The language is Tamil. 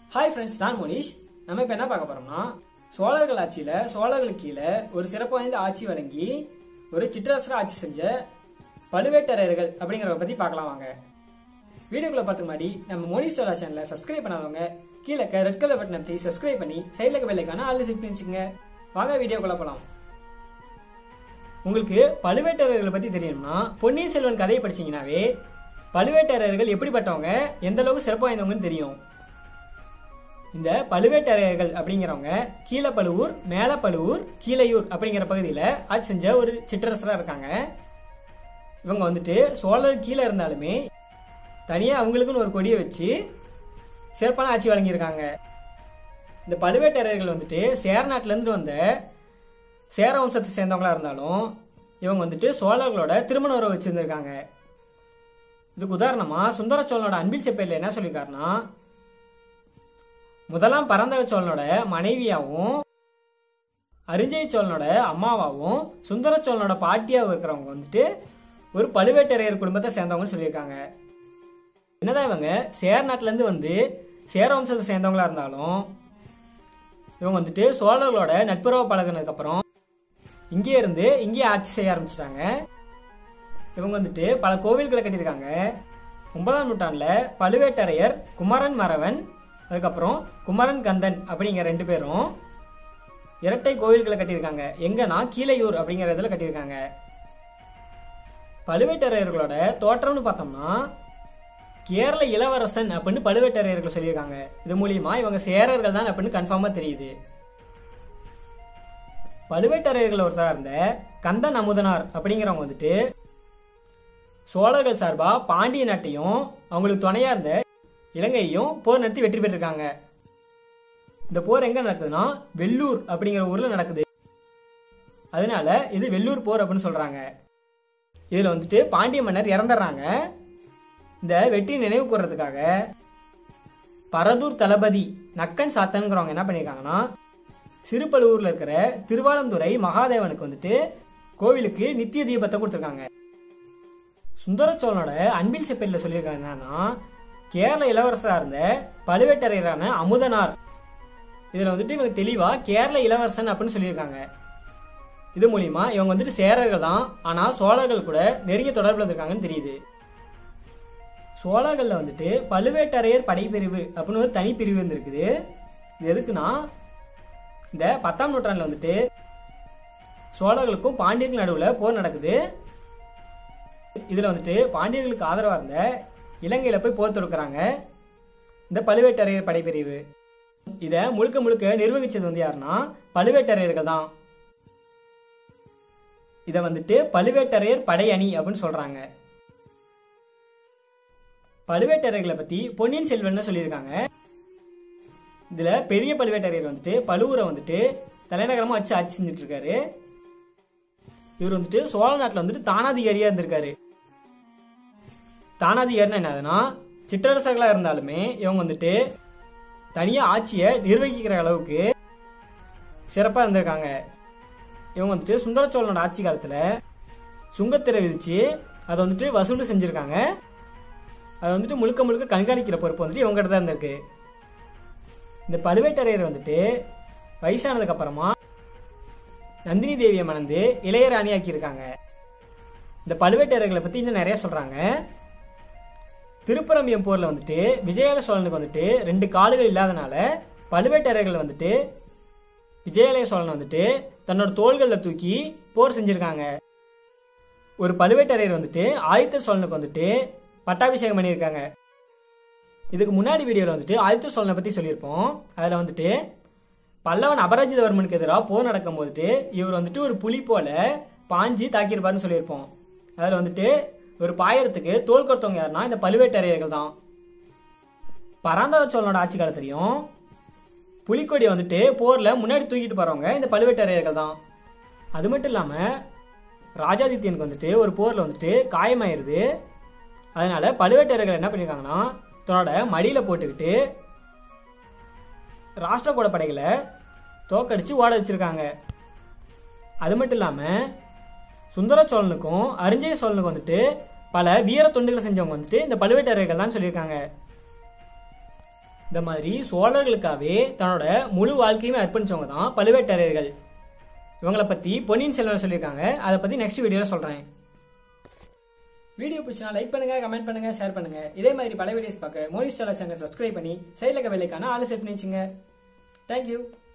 ஹாய் ஃப்ரெண்ட்ஸ் நான் மோனிஷ் நம்ம இப்போ என்ன பார்க்க போறோம்னா சோழர்கள் ஆட்சியில சோழர்களுக்கு கீழே ஒரு சிறப்பு வாய்ந்த ஆட்சி வழங்கி ஒரு சிற்றரசர் ஆட்சி செஞ்ச பழுவேட்டரையர்கள் அப்படிங்கிறத பத்தி பார்க்கலாம் வாங்க வீடியோக்குள்ள பார்த்து முன்னாடி நம்ம மோனிஷ் சோழா சேனலை சப்ஸ்கிரைப் பண்ணாதவங்க கீழே ரெட் கலர் பட்டன் அமைத்தி சப்ஸ்கிரைப் பண்ணி சைடில் இருக்க பெல்லைக்கான ஆல் செட் பண்ணி வச்சுக்கோங்க வாங்க வீடியோக்குள்ள போலாம் உங்களுக்கு பழுவேட்டரையர்களை பத்தி தெரியணும்னா பொன்னியின் செல்வன் கதையை படிச்சீங்கன்னாவே பழுவேட்டரையர்கள் எப்படிப்பட்டவங்க எந்த அளவுக்கு சிறப்பு வாய்ந்தவங்கன்னு தெரியும் இந்த பழுவேட்டரையர்கள் அப்படிங்கிறவங்க கீழப்பழுவூர் மேலப்பழுவூர் கீழையூர் அப்படிங்கிற பகுதியில் ஆட்சி செஞ்ச ஒரு சிற்றரசராக இருக்காங்க இவங்க வந்துட்டு சோழர் கீழே இருந்தாலுமே தனியாக அவங்களுக்குன்னு ஒரு கொடியை வச்சு சிறப்பான ஆட்சி வழங்கியிருக்காங்க இந்த பழுவேட்டரையர்கள் வந்துட்டு சேர நாட்டிலேருந்து வந்த சேர வம்சத்தை சேர்ந்தவங்களா இருந்தாலும் இவங்க வந்துட்டு சோழர்களோட திருமண உறவு வச்சிருந்திருக்காங்க இதுக்கு உதாரணமா சுந்தர சோழனோட அன்பில் செப்பேர்ல என்ன சொல்லியிருக்காருன்னா முதலாம் பரந்தக சோழனோட மனைவியாவும் அரிஞ்சய சோழனோட அம்மாவாவும் சுந்தர சோழனோட பாட்டியாவும் இருக்கிறவங்க வந்துட்டு ஒரு பழுவேட்டரையர் குடும்பத்தை சேர்ந்தவங்கன்னு சொல்லியிருக்காங்க என்னதான் இவங்க சேர நாட்டுல இருந்து வந்து சேர வம்சத்தை சேர்ந்தவங்களா இருந்தாலும் இவங்க வந்துட்டு சோழர்களோட நட்புறவு பழகினதுக்கு அப்புறம் இங்கே இருந்து இங்கே ஆட்சி செய்ய ஆரம்பிச்சிட்டாங்க இவங்க வந்துட்டு பல கோவில்களை கட்டியிருக்காங்க ஒன்பதாம் நூற்றாண்டுல பழுவேட்டரையர் குமரன் மறவன் அதுக்கப்புறம் குமரன் கந்தன் அப்படிங்கிற ரெண்டு பேரும் இரட்டை கோவில்களை கட்டியிருக்காங்க எங்கன்னா கீழையூர் அப்படிங்கிற இதுல கட்டியிருக்காங்க பழுவேட்டரையர்களோட தோற்றம்னு பார்த்தோம்னா கேரள இளவரசன் அப்படின்னு பழுவேட்டரையர்கள் சொல்லியிருக்காங்க இது மூலியமா இவங்க சேரர்கள் தான் அப்படின்னு கன்ஃபார்மா தெரியுது பழுவேட்டரையர்கள் ஒருத்தரா இருந்த கந்தன் அமுதனார் அப்படிங்கிறவங்க வந்துட்டு சோழர்கள் சார்பா பாண்டிய நாட்டையும் அவங்களுக்கு துணையா இருந்த இலங்கையையும் போர் நடத்தி வெற்றி பெற்றிருக்காங்க இந்த போர் எங்க நடக்குதுன்னா வெள்ளூர் அப்படிங்கிற ஊர்ல நடக்குது அதனால இது வெள்ளூர் போர் அப்படின்னு சொல்றாங்க இதுல வந்துட்டு பாண்டிய மன்னர் இறந்துடுறாங்க இந்த வெற்றி நினைவு கூறதுக்காக பரதூர் தளபதி நக்கன் சாத்தன்கிறவங்க என்ன பண்ணியிருக்காங்கன்னா சிறுபழுவூர்ல இருக்கிற திருவாலந்துறை மகாதேவனுக்கு வந்துட்டு கோவிலுக்கு நித்திய தீபத்தை கொடுத்துருக்காங்க சுந்தர சோழனோட அன்பில் செப்பேரில் சொல்லியிருக்காங்க என்னன்னா கேரள இளவரசராக இருந்த பழுவேட்டரையரான அமுதனார் இதில் வந்துட்டு இவங்க தெளிவா கேரள இளவரசன் அப்படின்னு சொல்லியிருக்காங்க இது மூலியமா இவங்க வந்துட்டு சேரர்கள் தான் ஆனா சோழர்கள் கூட நெருங்கிய தொடர்புல இருக்காங்கன்னு தெரியுது சோழர்கள்ல வந்துட்டு பழுவேட்டரையர் படைப்பிரிவு அப்படின்னு ஒரு தனி பிரிவு இருந்திருக்குது இது எதுக்குன்னா இந்த பத்தாம் நூற்றாண்டுல வந்துட்டு சோழர்களுக்கும் பாண்டியர்கள் நடுவுல போர் நடக்குது இதுல வந்துட்டு பாண்டியர்களுக்கு ஆதரவா இருந்த இலங்கையில போய் போர் தொடுக்கிறாங்க இந்த பழுவேட்டரையர் படைப்பிரிவு இத முழுக்க முழுக்க நிர்வகிச்சது வந்து யாருன்னா பழுவேட்டரையர்கள் தான் இத வந்துட்டு பழுவேட்டரையர் படை அணி அப்படின்னு சொல்றாங்க பழுவேட்டரையர்களை பத்தி பொன்னியின் செல்வன் சொல்லியிருக்காங்க இதுல பெரிய பழுவேட்டரையர் வந்துட்டு பழுவூரை வந்துட்டு தலைநகரமா வச்சு ஆட்சி செஞ்சுட்டு இருக்காரு இவர் வந்துட்டு சோழ நாட்டுல வந்துட்டு தானாதிகாரியா இருந்திருக்காரு தானாதிகாரினா என்னதுன்னா சிற்றரசர்களா இருந்தாலுமே இவங்க வந்துட்டு தனியா ஆட்சியை நிர்வகிக்கிற அளவுக்கு சிறப்பா இருந்திருக்காங்க இவங்க வந்துட்டு சுந்தர சோழனோட ஆட்சி காலத்துல சுங்கத்திரை விதிச்சு அதை வந்துட்டு வசூல் செஞ்சிருக்காங்க அதை வந்துட்டு முழுக்க முழுக்க கண்காணிக்கிற பொறுப்பு வந்துட்டு இவங்ககிட்ட தான் இருந்திருக்கு இந்த பழுவேட்டரையர் வந்துட்டு வயசானதுக்கு அப்புறமா நந்தினி தேவியை மணந்து இளையராணி ஆக்கியிருக்காங்க இந்த பழுவேட்டரையர்களை பத்தி இன்னும் நிறைய சொல்றாங்க திருப்பரம்பியம் போர்ல வந்துட்டு விஜயாலய சோழனுக்கு வந்துட்டு ரெண்டு காலுகள் இல்லாதனால பழுவேட்டரையர்கள் வந்துட்டு விஜயாலய சோழன் வந்துட்டு தன்னோட தோள்களில் தூக்கி போர் செஞ்சிருக்காங்க ஒரு பழுவேட்டரையர் வந்துட்டு ஆதித்த சோழனுக்கு வந்துட்டு பட்டாபிஷேகம் பண்ணியிருக்காங்க இதுக்கு முன்னாடி வீடியோவில் வந்துட்டு ஆதித்த சோழனை பற்றி சொல்லியிருப்போம் அதில் வந்துட்டு பல்லவன் அபராஜிதவர்மனுக்கு எதிராக போர் நடக்கும் போதுட்டு இவர் வந்துட்டு ஒரு புலி போல பாஞ்சு தாக்கியிருப்பாருன்னு சொல்லியிருப்போம் அதில் வந்துட்டு ஒரு பாயறதுக்கு தோல் கொடுத்தவங்க யாருன்னா இந்த பழுவேட்டரையர்கள் தான் பராந்தக சோழனோட ஆட்சி காலத்திலையும் புலிக்கொடியை வந்துட்டு போரில் முன்னாடி தூக்கிட்டு போகிறவங்க இந்த பழுவேட்டரையர்கள் தான் அது மட்டும் இல்லாமல் ராஜாதித்யனுக்கு வந்துட்டு ஒரு போரில் வந்துட்டு காயமாயிருது அதனால பழுவேட்டரையர்கள் என்ன பண்ணியிருக்காங்கன்னா தன்னோட மடியில் போட்டுக்கிட்டு ராஷ்டிரகூட படைகளை தோக்கடிச்சு ஓட வச்சிருக்காங்க அது மட்டும் இல்லாமல் சுந்தர சோழனுக்கும் அரிஞ்சய சோழனுக்கும் வந்துட்டு பல வீர தொண்டுகளை செஞ்சவங்க வந்துட்டு இந்த பழுவேட்டரையர்கள் தான் சொல்லியிருக்காங்க இந்த மாதிரி சோழர்களுக்காகவே தன்னோட முழு வாழ்க்கையுமே அர்ப்பணிச்சவங்க தான் பழுவேட்டரையர்கள் இவங்கள பற்றி பொன்னியின் செல்வன் சொல்லியிருக்காங்க அதை பற்றி நெக்ஸ்ட் வீடியோவில் சொல்கிறேன் வீடியோ பிடிச்சினா லைக் பண்ணுங்க கமெண்ட் பண்ணுங்க ஷேர் பண்ணுங்க இதே மாதிரி பல வீடியோஸ் பார்க்க மோனிஸ் சேனல் சப்ஸ்கிரைப் பண்ணி சைடில் இருக்க வெள்ளைக்கான ஆளு செட் பண்ணி வச்சுங்க தேங்க்யூ